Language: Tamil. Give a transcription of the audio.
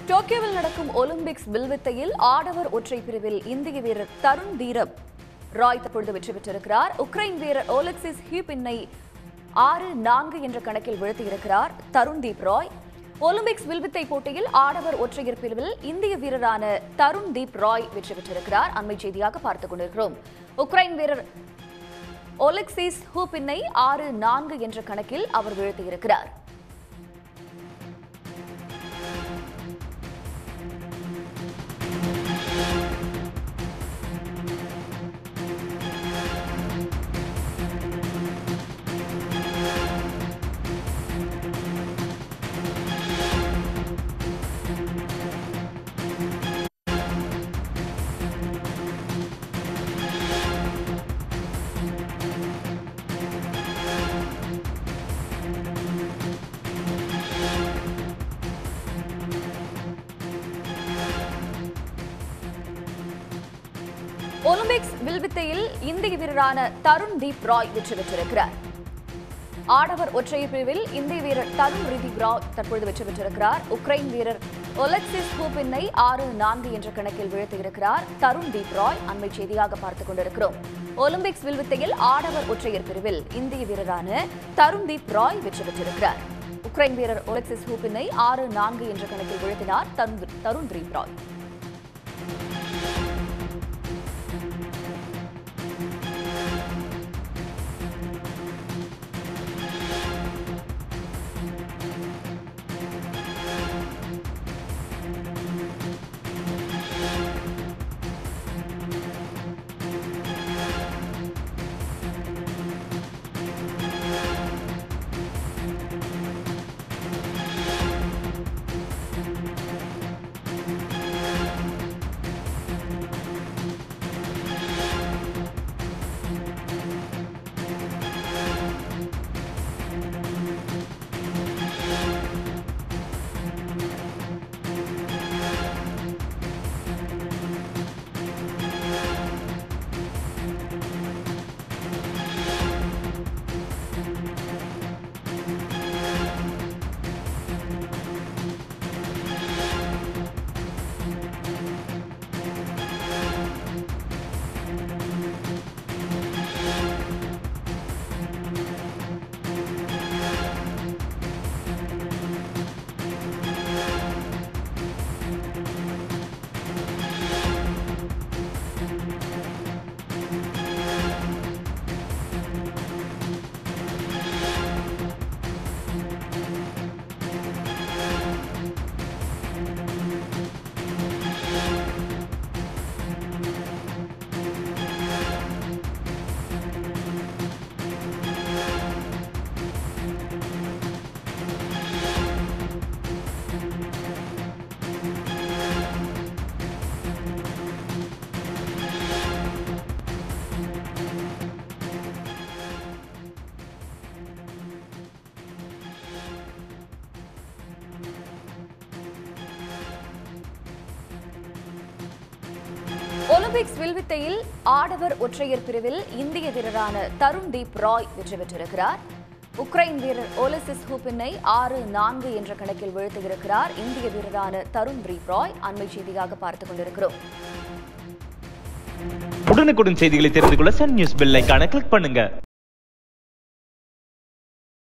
டோக்கியோவில் நடக்கும் ஒலிம்பிக்ஸ் வில்வித்தையில் ஆடவர் ஒற்றை பிரிவில் இந்திய வீரர் தருண் தீரப் ராய் தற்பொழுது வெற்றி பெற்றிருக்கிறார் உக்ரைன் வீரர் ஓலெக்சிஸ் ஹியூபின்னை ஆறு நான்கு என்ற கணக்கில் வீழ்த்தியிருக்கிறார் தருண் தீப் ராய் ஒலிம்பிக்ஸ் வில்வித்தை போட்டியில் ஆடவர் ஒற்றையர் பிரிவில் இந்திய வீரரான தருண் தீப் ராய் வெற்றி பெற்றிருக்கிறார் அண்மை செய்தியாக பார்த்துக் கொண்டிருக்கிறோம் உக்ரைன் வீரர் ஒலெக்சிஸ் ஹூபின்னை ஆறு நான்கு என்ற கணக்கில் அவர் வீழ்த்தியிருக்கிறார் ஒலிம்பிக்ஸ் வில்வித்தையில் இந்திய வீரரான தருண் தீப் ராய் வெற்றி பெற்றிருக்கிறார் ஆடவர் ஒற்றையர் பிரிவில் இந்திய வீரர் தருண் ரிதீப் ராவ் தற்பொழுது வெற்றி பெற்றிருக்கிறார் உக்ரைன் வீரர் ஒலெக்சிஸ் ஹூபின்னை ஆறு நான்கு என்ற கணக்கில் வீழ்த்தியிருக்கிறார் தருண் தீப் ராய் அண்மை செய்தியாக பார்த்துக் கொண்டிருக்கிறோம் ஒலிம்பிக்ஸ் வில்வித்தையில் ஆடவர் ஒற்றையர் பிரிவில் இந்திய வீரரான தருண் தீப் ராய் வெற்றி பெற்றிருக்கிறார் உக்ரைன் வீரர் ஒலெக்சிஸ் ஹூபின்னை ஆறு நான்கு என்ற கணக்கில் வீழ்த்தினார் தருண் தருண் தீப் ராய் ஒலிம்பிக்ஸ் வில்வித்தையில் ஆடவர் ஒற்றையர் பிரிவில் இந்திய வீரரான தருண் தீப் ராய் வெற்றி பெற்றிருக்கிறார் உக்ரைன் வீரர் ஓலசிஸ் ஹூபின்னை ஆறு நான்கு என்ற கணக்கில் வீழ்த்தியிருக்கிறார் இந்திய வீரரான தருண் தீப் ராய் அண்மை செய்தியாக பார்த்துக் கொண்டிருக்கிறோம் உடனுக்குடன் செய்திகளை தெரிந்து கொள்ள சன் நியூஸ் பெல் ஐகானை கிளிக் பண்ணுங்க